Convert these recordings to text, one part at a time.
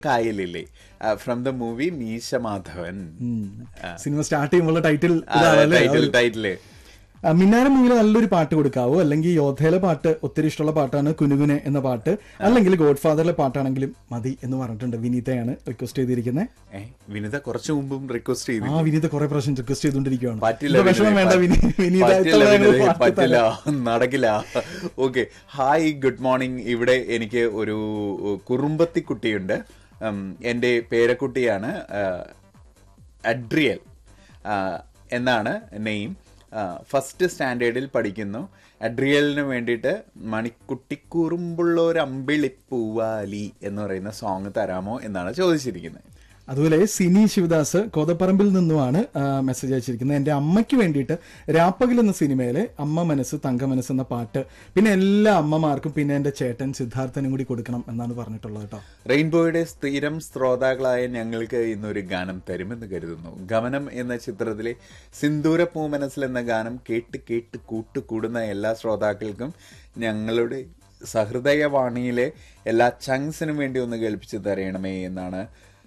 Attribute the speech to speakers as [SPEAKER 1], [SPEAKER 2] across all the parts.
[SPEAKER 1] കായലില്ലേ from the movie Meesha Madhavan
[SPEAKER 2] cinema start ചെയ്യുമ്പോൾ title
[SPEAKER 1] title title
[SPEAKER 2] Minnara മൂവിയിൽ നല്ലൊരു പാട്ട് കൊടുക്കാവോ അല്ലെങ്കിൽ യോധയിലെ പാട്ട് ഒത്തിരി ഇഷ്ടമുള്ള പാട്ടാണ് കുനുകുനെ എന്ന പാട്ട് അല്ലെങ്കിൽ ഗോഡ് ഫാദറിലെ പാട്ടാണെങ്കിലും മതി എന്ന് പറഞ്ഞിട്ടുണ്ട് വിനീതയാണ് റിക്വസ്റ്റ് ചെയ്തിരിക്കുന്നത്
[SPEAKER 1] ഏ, വിനിത കുറച്ചു മുമ്പും റിക്വസ്റ്റ് ചെയ്തു
[SPEAKER 2] ആ വിനീത കുറെ പ്രാവശ്യം റിക്വസ്റ്റ് ചെയ്തുകൊണ്ടിരിക്കുകയാണ്
[SPEAKER 1] പറ്റില്ല
[SPEAKER 2] ഇപ്പൊ വിഷമം
[SPEAKER 1] വിനിതേ,
[SPEAKER 2] വേണ്ട വിനി-
[SPEAKER 1] പ-
[SPEAKER 2] വിനീത
[SPEAKER 1] പറ്റില്ല
[SPEAKER 2] ഇത്തവണ ഞങ്ങൾ
[SPEAKER 1] വിനിതേ,
[SPEAKER 2] പാട്ട്
[SPEAKER 1] പറ്റില്ല
[SPEAKER 2] തരാം.
[SPEAKER 1] നടക്കില്ല ഓക്കെ ഹായ് ഗുഡ് മോർണിംഗ് ഇവിടെ എനിക്ക് ഒരു കുറുമ്പത്തി കുട്ടിയുണ്ട് ഉം, എൻ്റെ പേരക്കുട്ടിയാണ് ആ, അഡ്രിയൽ ആ, എന്നാണ് നെയിം ഫസ്റ്റ് സ്റ്റാൻഡേർഡിൽ പഠിക്കുന്നു അഡ്രിയലിന് വേണ്ടിയിട്ട് മണിക്കുട്ടിക്കുറുമ്പുള്ള ഒരു അമ്പിളിപ്പൂവാലി എന്ന് പറയുന്ന സോങ് തരാമോ എന്നാണ് ചോദിച്ചിരിക്കുന്നത്
[SPEAKER 2] അതുപോലെ സിനി ശിവദാസ് കോതപ്പറമ്പിൽ നിന്നുമാണ് ആ, മെസ്സേജ് അയച്ചിരിക്കുന്നത് എൻ്റെ അമ്മയ്ക്ക് വേണ്ടിയിട്ട് രാപ്പകൽ എന്ന സിനിമയിലെ അമ്മ മനസ്സ് തങ്ക മനസ്സ് എന്ന പാട്ട് പിന്നെ എല്ലാ അമ്മമാർക്കും പിന്നെ എൻ്റെ ചേട്ടൻ സിദ്ധാർത്ഥനും കൂടി കൊടുക്കണം എന്നാണ് പറഞ്ഞിട്ടുള്ളത് കേട്ടോ
[SPEAKER 1] റെയിൻബോയുടെ സ്ഥിരം ശ്രോതാക്കളായ ഞങ്ങൾക്ക് ഇന്നൊരു ഗാനം തരുമെന്ന് കരുതുന്നു ഗമനം എന്ന ചിത്രത്തിലെ സിന്ദൂര പൂമനസ്സിൽ എന്ന ഗാനം കേട്ട് കേട്ട് കൂട്ടുകൂടുന്ന എല്ലാ ശ്രോതാക്കൾക്കും ഞങ്ങളുടെ സഹൃദയവാണിയിലെ എല്ലാ ചങ്സിനും വേണ്ടി ഒന്ന് കേൾപ്പിച്ച് തരയണമേ എന്നാണ്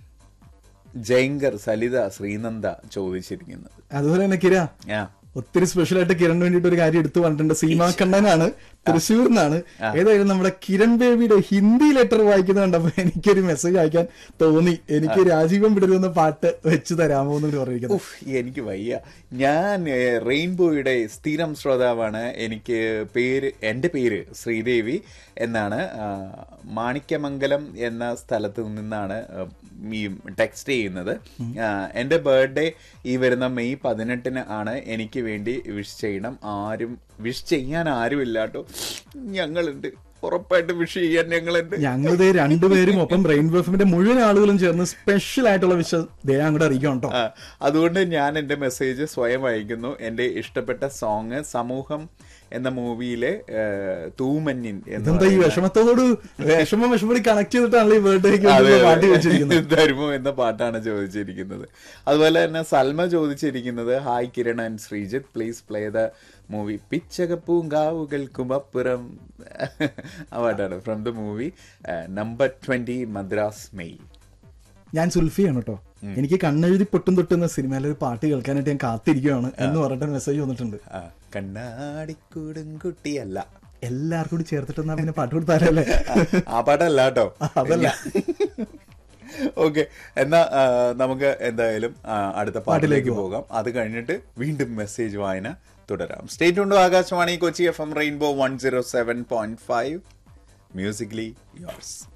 [SPEAKER 1] ജയങ്കർ സലിത ശ്രീനന്ദ ചോദിച്ചിരിക്കുന്നത്
[SPEAKER 2] അതുപോലെ തന്നെ കിര
[SPEAKER 1] ആ
[SPEAKER 2] ഒത്തിരി സ്പെഷ്യൽ ആയിട്ട് കിരണിന് വേണ്ടിയിട്ട് ഒരു കാര്യം എടുത്തു പറഞ്ഞിട്ടുണ്ട് സീമാ കണ്ണനാണ് തൃശ്ശൂർ നിന്നാണ് ഏതായാലും നമ്മുടെ കിരൺ ബേബിയുടെ ഹിന്ദി ലെറ്റർ വായിക്കുന്ന കണ്ടപ്പോ എനിക്കൊരു മെസ്സേജ് അയക്കാൻ തോന്നി എനിക്ക് രാജീവൻ വിടരുന്ന പാട്ട് വെച്ച് തരാമോ എന്ന് പറഞ്ഞിരിക്കുന്നത്
[SPEAKER 1] ഉഫ്, എനിക്ക് വയ്യ ഞാൻ ഏഹ്, റെയിൻബോയുടെ സ്ഥിരം ശ്രോതാവാണ് എനിക്ക് പേര് എൻ്റെ പേര് ശ്രീദേവി എന്നാണ് ആ, മാണിക്യമംഗലം എന്ന സ്ഥലത്ത് നിന്നാണ് ആ, ഈ ടെക്സ്റ്റ് ചെയ്യുന്നത് ആ, എൻ്റെ ബർത്ത്ഡേ ഈ വരുന്ന മെയ് പതിനെട്ടിന് ആണ് എനിക്ക് വേണ്ടി വിഷ് ചെയ്യണം ആരും വിഷ് ചെയ്യാൻ ആരുമില്ല കേട്ടോ ഞങ്ങളുണ്ട് ഉറപ്പായിട്ട് വിഷ് ചെയ്യാൻ ഞങ്ങളുണ്ട്
[SPEAKER 2] ഞങ്ങളിത് രണ്ടുപേരും ഒപ്പം റെയിൻ ബഫിന്റെ മുഴുവൻ ആളുകളും ചേർന്ന് സ്പെഷ്യൽ ആയിട്ടുള്ള വിഷ ദേ അങ്ങോട്ട് അറിയിക്കാം കേട്ടോ
[SPEAKER 1] ആ, അതുകൊണ്ട് ഞാൻ എൻ്റെ മെസ്സേജ് സ്വയം അയക്കുന്നു എൻ്റെ ഇഷ്ടപ്പെട്ട സോങ് സമൂഹം എന്ന മൂവിയിലെ തൂമഞ്ഞിൻ എന്ന്
[SPEAKER 2] ഇതെന്താ ഈ വിഷമത്തോട് വിഷമം വിഷമം കണക്ട് ചെയ്തിട്ടാണല്ലോ ഈ ബർത്ത്ഡേക്ക്
[SPEAKER 1] അതെ,
[SPEAKER 2] പാട്ട് വെച്ചിരിക്കുന്നത്
[SPEAKER 1] അതെ. തരുമോ എന്ന പാട്ടാണ് ചോദിച്ചിരിക്കുന്നത് അതുപോലെ തന്നെ സൽമ ചോദിച്ചിരിക്കുന്നത് hi Kiran and Sreejith please play the movie പിച്ചകപ്പൂങ്കാവുകൾക്കും അപ്പുറം ആ പാട്ടാണ് from the movie number twenty Madras mail
[SPEAKER 2] ഞാൻ സുൽഫിയാണ് കേട്ടോ എനിക്ക് കണ്ണെഴുതി പൊട്ടും തൊട്ടുന്ന സിനിമയിലെ ഒരു പാട്ട് കേൾക്കാനായിട്ട് ഞാൻ കാത്തിരിക്കുകയാണ് എന്ന് പറഞ്ഞിട്ട് മെസ്സേജ് വന്നിട്ടുണ്ട്
[SPEAKER 1] കണ്ണാടിക്കൂടും കുട്ടിയല്ല
[SPEAKER 2] എല്ലാവർക്കും കൂടി ചേർത്തിട്ട് പിന്നെ പാട്ട് കൊടുത്താലല്ലേ
[SPEAKER 1] ആ പാട്ടല്ല കേട്ടോ
[SPEAKER 2] അതല്ല.
[SPEAKER 1] ഓക്കെ എന്നാ ആ, നമുക്ക് എന്തായാലും ആ, അടുത്ത പാട്ടിലേക്ക് പോകാം അത് കഴിഞ്ഞിട്ട് വീണ്ടും മെസ്സേജ് വായന തുടരാം സ്റ്റേറ്റ് ഉണ്ട് Akashvani Kochi F M rainbow one zero seven point five musically yours